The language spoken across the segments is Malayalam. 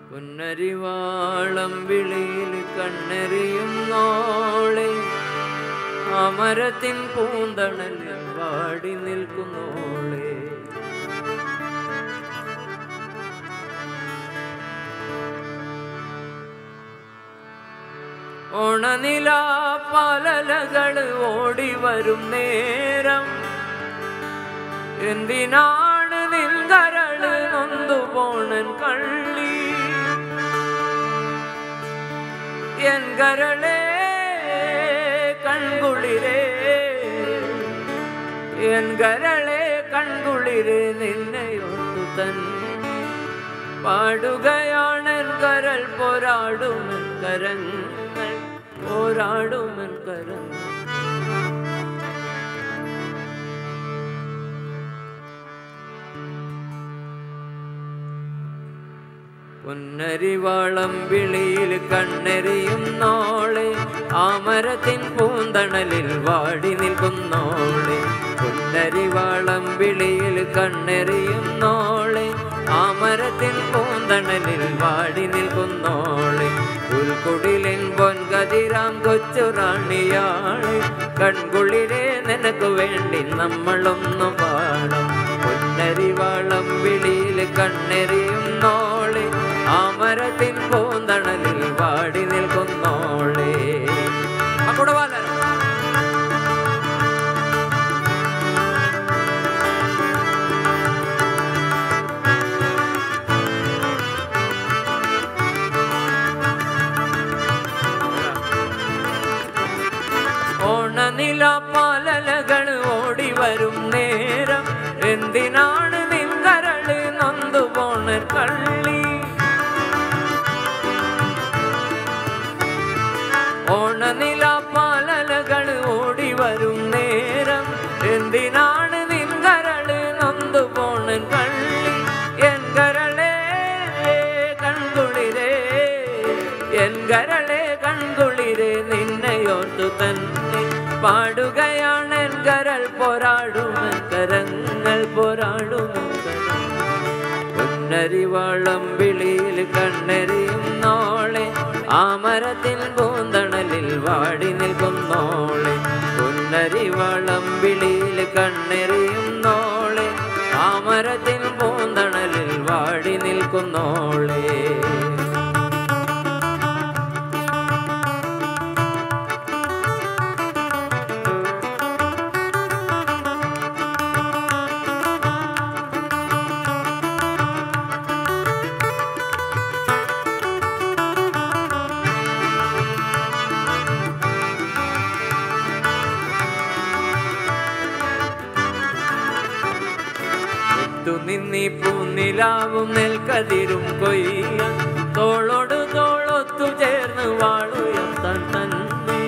പുന്നരിവാളം വിളിയിൽ കണ്ണെറിയും നോളെ അമരത്തിൻ പൂന്തണലിൽ വാടി നിൽക്കുന്നോളെ ഓണനില പലലകൾ ഓടി വരും നേരം എന്തിനാണ് നിൻകരള് നൊന്തു പോണൻ കള്ളി എൻ കരളേ കൺകുളിരേ എൻ കരളെ കൺകുളിരെ നിന്നെയൊത്തു തൻ പാടുകയാണെൻ കരൾ പോരാടുമെൻ കരങ്ങൾ പോരാടുമെൻ കരങ്ങൾ പുന്നരിവാളം വിളിയിൽ കണ്ണെറിയും നോളെ ആമരത്തിൻ പൂന്തണലിൽ വാടി നിൽക്കുന്നോളെ പുന്നരിവാളം വിളിയിൽ കണ്ണെറിയും നോളെ ആമരത്തിൻ പൂന്തണലിൽ വാടി നിൽക്കുന്നോളെ ഉൾക്കുടിലിൻ പൊൻകതിരാം കൊച്ചുറാണിയാളെ കൺകുളിരെ നിനക്ക് വേണ്ടി നമ്മളൊന്നു പാടാം പൊന്നരിവാളം വിളിയിൽ കണ്ണെറിയും നോളെ ആമരത്തിൻ പൂന്തണലിൽ വാടി നിൽക്കുന്നോളെ അങ്ങോട്ട് വാലോ ഓണനില പാലലകൾ ഓടി വരും നേരം എന്തിനാണ് നിൻകരള് നൊന്തു പോണ കള്ളി ഓണനില പാലലകൾ ഓടി വരും നേരം എന്തിനാണ് നിൻകരള് നൊന്തു പോണ കള്ളി എൻ കരളേ കൺകുളിരേ എൻ കരളെ കൺകുളിരെ നിന്നെയോർത്തു തന്നെ പാടുകയാണ് എൻ കരൾ പോരാടുമെൻ കരങ്ങൾ പോരാടുമെൻ പൊന്നരിവാളം വിളിയിൽ കണ്ണെറിയും നോളെ ആമരത്തിൻ പൂന്തണലിൽ വാടി നിൽക്കുന്നോളെ പൊന്നരിവാളം വിളിയിൽ കണ്ണെറിയും നോളെ ആമരത്തിൻ പൂന്തണലിൽ വാടി നിൽക്കുന്നോളെ ഒത്തു നിന്നീ പൂനിലാവും നെൽക്കതിരും കൊയ്യ തോളോട് തോളൊത്തു ചേർന്ന് വാളുയർത്താൻ തന്നെ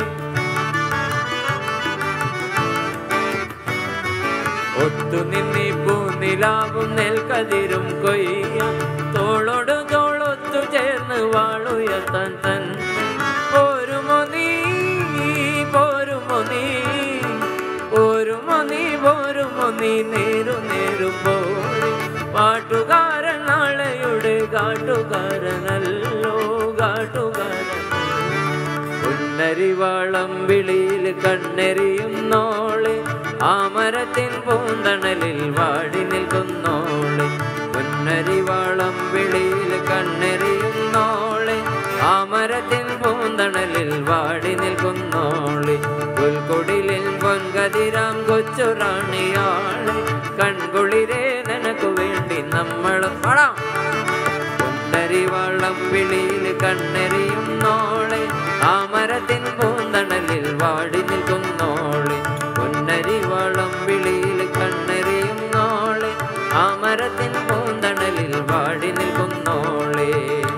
ഒത്തു നിന്നീ പൂനിലാവും നെൽക്കതിരും കൊയ്യ തോളോട് തോളൊത്തു ചേർന്ന് വാളുയർത്താൻ തന്നെ പോരുമോ നീ പോരുമോ നീ പോരുമോ നീ പോരുമോ നീ നേരു നേരുമ്പോൾ പാട്ടുകാരൻ നാളെയുടെ കാട്ടുകാരനല്ലോ കാട്ടുകാരൻ പുന്നരിവാളം വിളിയിൽ കണ്ണെറിയും നോളെ ആമരത്തിൻ പൂന്തണലിൽ വാടി നിൽക്കുന്നോളെ പുന്നരിവാളം വിളിയിൽ കണ്ണെറിയും നോളെ ആമരത്തിൻ പൂന്തണലിൽ വാടി നിൽക്കുന്നോളെ പുൽക്കൊടിലിൽ പൊൻകതിരാം കൊച്ചുറാണിയാളെ കൺകുളിരെ നിനക്ക് വേണ്ടി നമ്മൾ പാടാം പുന്നരിവാളം വിളിയിൽ കണ്ണെറിയും നോളെ ആമരത്തിൻ പൂന്തണലിൽ വാടി നിൽക്കുന്നോളെ പുന്നരിവാളം വിളിയിൽ കണ്ണെറിയും നോളെ ആമരത്തിൻ പൂന്തണലിൽ വാടി നിൽക്കുന്നോളെ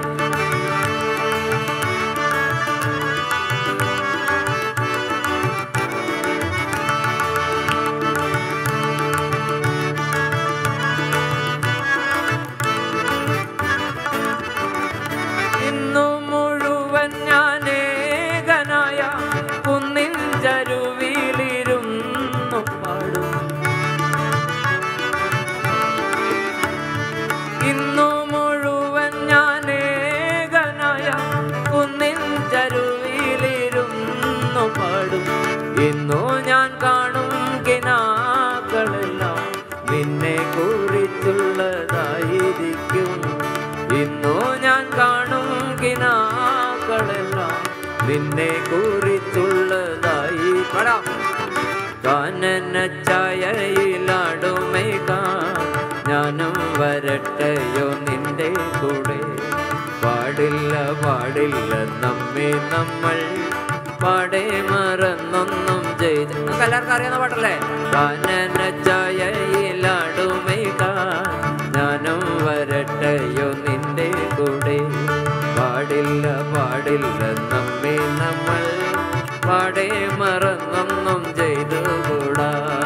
ഇന്നു മുഴുവൻ ഞാനേകനായ കുന്നിൻ ചരുവിൽ ഇന്നു ഞാൻ കാണും കിനാക്കളെല്ലാം നിന്നെ കുറിച്ചുള്ളതായി പടാം കാനന ചായയിലാടുമേ ഞാനും വരട്ടെയോ നിന്റെ കൂടെ പാടില്ല പാടില്ല നമ്മെ നമ്മൾ പാടെ മറന്നൊന്നും ചെയ്ത് നമുക്ക് എല്ലാവർക്കും അറിയാവുന്ന പാട്ടല്ലേ കാനന ചായയിലാടുമേ ഞാനും വരട്ടെയോ നിന്റെ കൂടെ പാടില്ല പാടില്ല നമ്മെ നമ്മൾ പാടെ മറന്നൊന്നും ചെയ്തുകൂടാ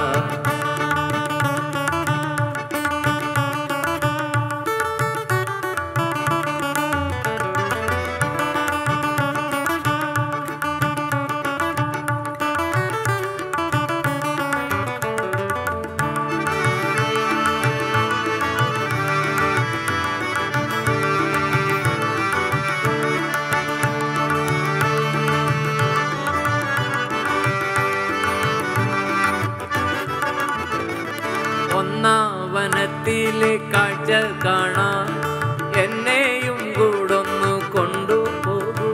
ഒന്നാവനത്തിലെ കാഴ്ച കാണാൻ എന്നെയും കൂടൊന്നു കൊണ്ടുപോകൂ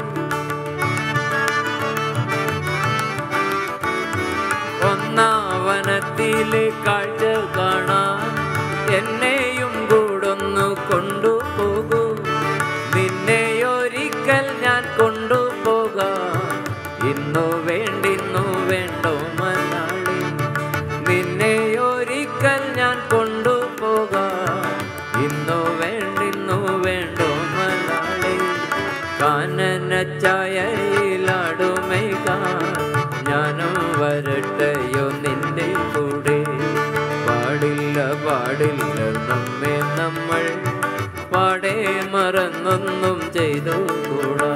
ഒന്നാവനത്തിലെ കാഴ്ച കാണാൻ എന്നെയും കൂടൊന്നു കൊണ്ടുപോകൂ നിന്നെ ഒരിക്കൽ ഞാൻ കൊണ്ടുപോകാം ഇന്നു വേണ്ടിന്നു വേണ്ടോ മലയാളി നിന്നെ ഒരിക്കൽ ഞാൻ കൊണ്ടുപോകാം ഇന്നു വേണ്ടിന്നു വേണ്ടോ മലയാളി കാനന ചായയിലാടുമേ ഞാനും വരട്ടെയോ നിന്റെ കൂടെ പാടില്ല പാടില്ല നമ്മെ നമ്മൾ പാടെ മറന്നൊന്നും ചെയ്തു കൂടാ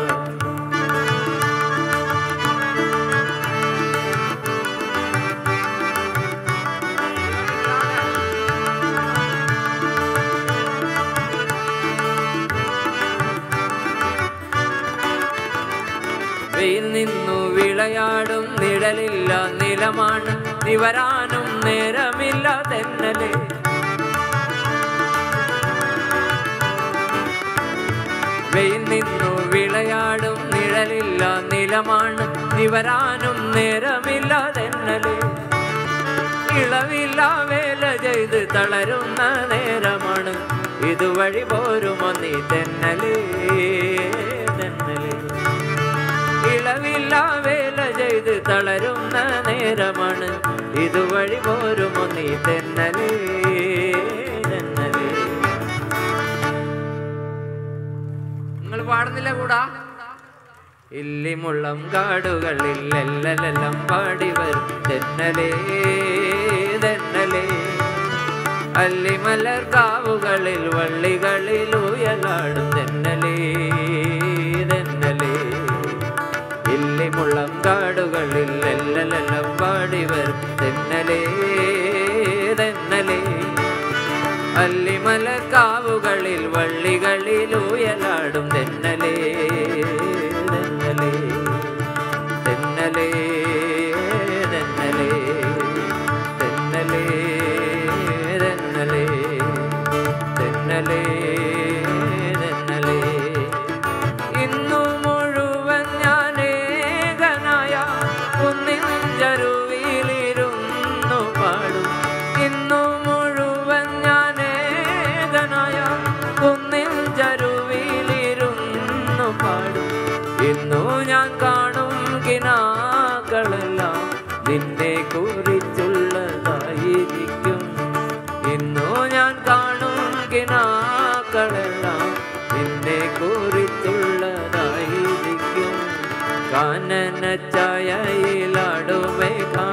വെയിൽ നിന്നു വിളയാടും നിഴലില്ല നിലമാണ് നിവരാനും നേരമില്ല തെന്നലെ വെയിൽ നിന്നു വിളയാടും നിഴലില്ല നിലമാണ് നിവരാനും നേരമില്ല തെന്നലെ ഇളവില്ല വേല ചെയ്ത് തളരുന്ന നേരമാണ് ഇതുവഴി പോരുമോ നീ തെന്നലേ തെന്നലേ ഇളവില്ല വേല ചെയ്ത് തളരുന്ന നേരമാണ് ഇതുവഴി പോരുമോ നീ തെന്നലേ തെന്നലേ നിങ്ങൾ പാടുന്നില്ല കൂടാ ഇല്ലിമുള്ളം കാടുകളിൽ എല്ലലെല്ലാം പാടി വരും തെന്നലേ തെന്നലേ അല്ലിമലർ കാവുകളിൽ വള്ളികളിൽ ഉയലാടും തെന്നലേ തെന്നലേ ഇല്ലിമുള്ളം കാടുകളിൽ എല്ലലെല്ലാം പാടി വരും തെന്നലേ തെന്നലേ അല്ലിമല കാവുകളിൽ വള്ളികളിൽ ഉയലാടും തെന്നലേ തെന്നലേ തെന്നലേ തെന്നലേ തെന്നലേ തെന്നലേ തെന്നലേ തെന്നലേ ഇന്നു മുഴുവൻ ഞാൻ ഏകനായ കുന്നിൻ ചരുവിലിരുന്നു പാടും ഇന്നു മുഴുവൻ ഞാൻ ഏകനായ കുന്നിൻ ചരുവിലിരുന്നു പാടും ഇന്നു ഞാൻ കാണും കിനാക്കളെല്ലാം നിന്നെ കുറിച്ചുള്ളതായിരിക്കും ഇന്നു ഞാൻ കാണും കിനാക്കളെല്ലാം നിന്നെ കുറിച്ചുള്ളതായിരിക്കും കാനന ചായയിലാടുമേ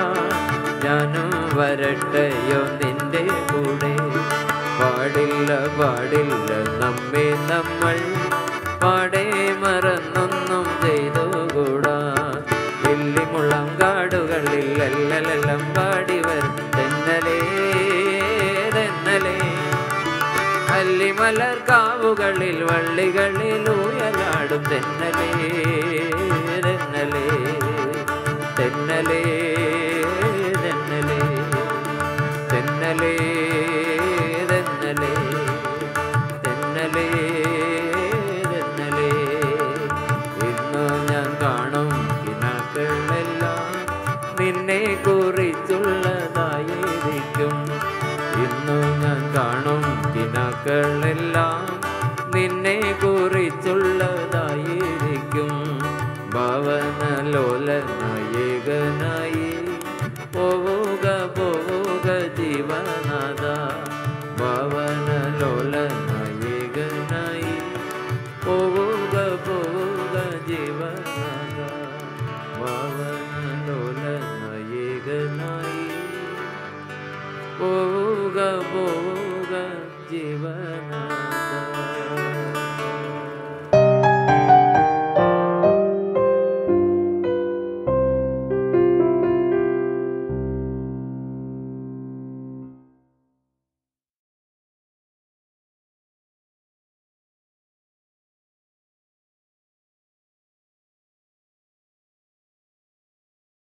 ഞാനും വരട്ടെയോ നിന്റെ കൂടെ പാടില്ല പാടില്ല നമ്മെ നമ്മൾ പാടെ മറന്നൊന്നും ചെയ്തുകൂടാ വെള്ളിമുള്ളം കാടുകളിൽ എല്ലലെല്ലാം പാടി വരും തെന്നലേ തെന്നലേ അല്ലിമലർ കാവുകളിൽ വള്ളികളിൽ ഉയലാടും തെന്നലേ തെന്നലേ തെന്നലേ തെന്നലേ തെന്നലേ തെന്നലേ തെന്നലേ കുറിച്ചുള്ളതായിരിക്കും ഭവനലോലനായകനായി പോവുക പോവുക ജീവനാഥ ഭവനലോലനായകനായി പോവുക